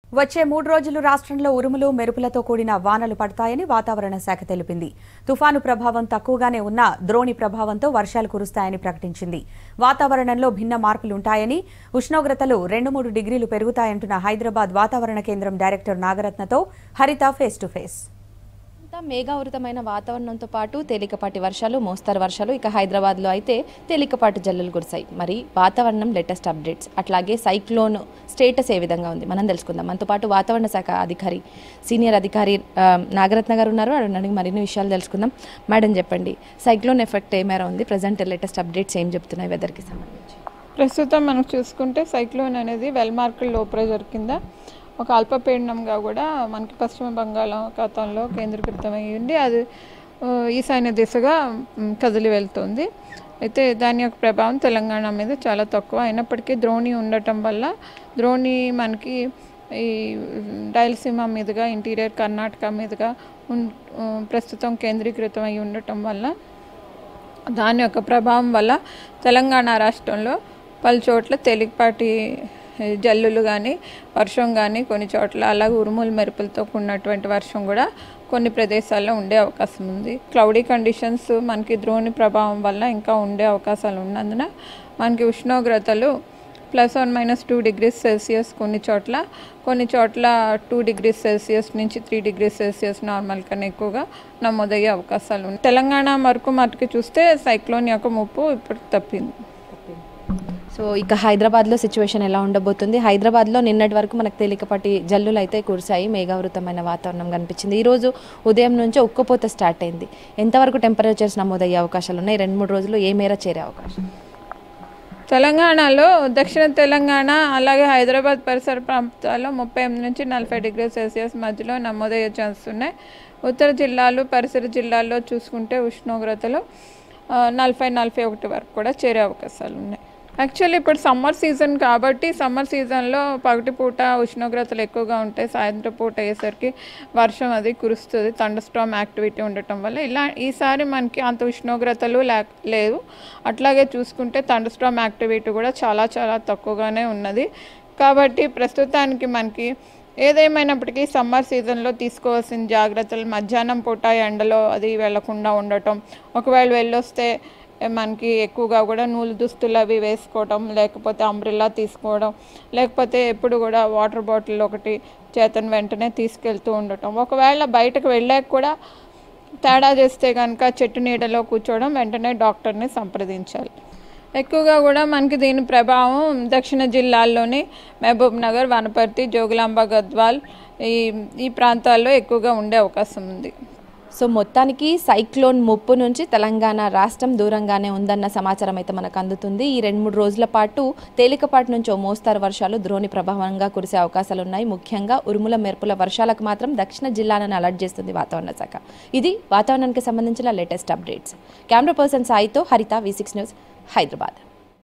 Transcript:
వచ్చే మూడు రోజులు రాష్ట్రంలో ఉరుములు మెరుపులతో కూడిన వానలు పడతాయని వాతావరణ శాఖ తెలిపింది తుఫాను ప్రభావం తక్కువగానే ఉన్నా ద్రోణి ప్రభావంతో వర్షాలు కురుస్తాయని ప్రకటించింది వాతావరణంలో భిన్న మార్పులుంటాయని ఉష్ణోగ్రతలు రెండు మూడు డిగ్రీలు పెరుగుతాయంటున్న హైదరాబాద్ వాతావరణ కేంద్రం డైరెక్టర్ నాగరత్నతో హరిత ఫేస్ టు ఫేస్ అంతా మేఘావృతమైన వాతావరణంతో పాటు తేలికపాటి వర్షాలు మోస్తరు వర్షాలు ఇక హైదరాబాద్లో అయితే తేలికపాటి జల్లులు కురిశాయి మరి వాతావరణం లేటెస్ట్ అప్డేట్స్ అట్లాగే సైక్లోన్ స్టేటస్ ఏ విధంగా ఉంది మనం తెలుసుకుందాం మనతో పాటు వాతావరణ శాఖ అధికారి సీనియర్ అధికారి ఆ, నాగరత్న గారు ఉన్నారు అడిగి మరిన్ని విషయాలు తెలుసుకుందాం మేడం చెప్పండి సైక్లోన్ ఎఫెక్ట్ ఏమేర ఉంది ప్రజెంట్ లేటెస్ట్ అప్డేట్స్ ఏం చెప్తున్నాయి వెదర్కి సంబంధించి ప్రస్తుతం మనం చూసుకుంటే సైక్లోన్ అనేది వెల్ మార్కెట్ లో ప్రెషర్ కింద ఒక అల్పపీడనంగా కూడా మనకి పశ్చిమ బంగాళాఖాతంలో కేంద్రీకృతమై ఉండి అది ఆ, ఈశాన్య దిశగా మ్, కదిలి వెళ్తుంది అయితే దాని యొక్క ప్రభావం తెలంగాణ మీద చాలా తక్కువ అయినప్పటికీ ద్రోణి ఉండటం వల్ల ద్రోణి మనకి ఈ రాయలసీమ మీదుగా ఇంటీరియర్ కర్ణాటక మీదుగా ఉన్- ఆ, ప్రస్తుతం కేంద్రీకృతం అయి ఉండటం వల్ల దాని యొక్క ప్రభావం వల్ల తెలంగాణ రాష్ట్రంలో పలు చోట్ల తేలికపాటి ఏ, జల్లులు కానీ వర్షం కానీ కొన్ని చోట్ల అలాగే ఉరుములు మెరుపులతో కూడినటువంటి వర్షం కూడా కొన్ని ప్రదేశాల్లో ఉండే అవకాశం ఉంది క్లౌడీ కండిషన్స్ మనకి ద్రోణి ప్రభావం వల్ల ఇంకా ఉండే అవకాశాలు ఉన్నందున మనకి ఉష్ణోగ్రతలు plus one minus two degrees Celsius కొన్ని చోట్ల కొన్ని చోట్ల టూ డిగ్రీస్ సెల్సియస్ నుంచి త్రీ డిగ్రీస్ సెల్సియస్ నార్మల్ కన్నా ఎక్కువగా నమోదయ్యే అవకాశాలు ఉన్నాయి తెలంగాణ వరకు మటుకు చూస్తే సైక్లోన్ యొక్క ముప్పు ఇప్పుడు తప్పింది సో ఇక హైదరాబాద్లో సిచ్యువేషన్ ఎలా ఉండబోతుంది హైదరాబాద్లో నిన్నటి వరకు మనకు తేలికపాటి జల్లులు అయితే కురిశాయి మేఘావృతమైన వాతావరణం కనిపించింది ఈరోజు ఉదయం నుంచి ఉక్కపోత స్టార్ట్ అయింది ఎంతవరకు టెంపరేచర్స్ నమోదయ్యే అవకాశాలు ఉన్నాయి రెండు మూడు రోజులు ఏ మేర చేరే అవకాశం తెలంగాణలో దక్షిణ తెలంగాణ అలాగే హైదరాబాద్ పరిసర ప్రాంతాల్లో ముప్పై ఎనిమిది నుంచి నలభై డిగ్రీ సెల్సియస్ మధ్యలో నమోదయ్యే ఛాన్స్ ఉన్నాయి ఉత్తర జిల్లాలు పరిసర జిల్లాల్లో చూసుకుంటే ఉష్ణోగ్రతలు ఆ, నలభై నలభై ఒకటి వరకు కూడా చేరే అవకాశాలు ఉన్నాయి యాక్చువల్లీ ఇప్పుడు సమ్మర్ సీజన్ కాబట్టి సమ్మర్ సీజన్లో పగటిపూట ఉష్ణోగ్రతలు ఎక్కువగా ఉంటాయి సాయంత్రం పూట అయ్యేసరికి వర్షం అది కురుస్తుంది థండర్స్టామ్ యాక్టివిటీ ఉండటం వల్ల ఇలా ఈసారి మనకి అంత ఉష్ణోగ్రతలు లేక లేవు అట్లాగే చూసుకుంటే థండర్స్టామ్ యాక్టివిటీ కూడా చాలా చాలా తక్కువగానే ఉన్నది కాబట్టి ప్రస్తుతానికి మనకి ఏదేమైనప్పటికీ సమ్మర్ సీజన్లో తీసుకోవాల్సిన జాగ్రత్తలు మధ్యాహ్నం పూట ఎండలో అది వెళ్లకుండా ఉండటం ఒకవేళ వెళ్ళొస్తే మనకి ఎక్కువగా కూడా నూలు దుస్తులు అవి వేసుకోవడం లేకపోతే అంబ్రిల్లా తీసుకోవడం లేకపోతే ఎప్పుడు కూడా వాటర్ బాటిల్ ఒకటి చేతను వెంటనే తీసుకెళ్తూ ఉండటం ఒకవేళ బయటకు వెళ్ళాక కూడా తేడా చేస్తే కనుక చెట్టు నీడలో కూర్చోవడం వెంటనే డాక్టర్ని సంప్రదించాలి ఎక్కువగా కూడా మనకి దీని ప్రభావం దక్షిణ జిల్లాల్లోని మహబూబ్ నగర్ వనపర్తి జోగులాంబ గద్వాల్ ఈ ఈ ప్రాంతాల్లో ఎక్కువగా ఉండే అవకాశం ఉంది సో మొత్తానికి సైక్లోన్ ముప్పు నుంచి తెలంగాణ రాష్ట్రం దూరంగానే ఉందన్న సమాచారం అయితే మనకు అందుతుంది ఈ రెండు మూడు రోజుల పాటు తేలికపాటి నుంచి ఓ మోస్తారు వర్షాలు ద్రోణి ప్రభావంగా కురిసే అవకాశాలు ఉన్నాయి ముఖ్యంగా ఉరుముల మెరుపుల వర్షాలకు మాత్రం దక్షిణ జిల్లాలను అలర్ట్ చేస్తుంది వాతావరణ శాఖ ఇది వాతావరణానికి సంబంధించిన లేటెస్ట్ అప్డేట్స్ కెమెరా పర్సన్ సాయితో Haritha V six news Hyderabad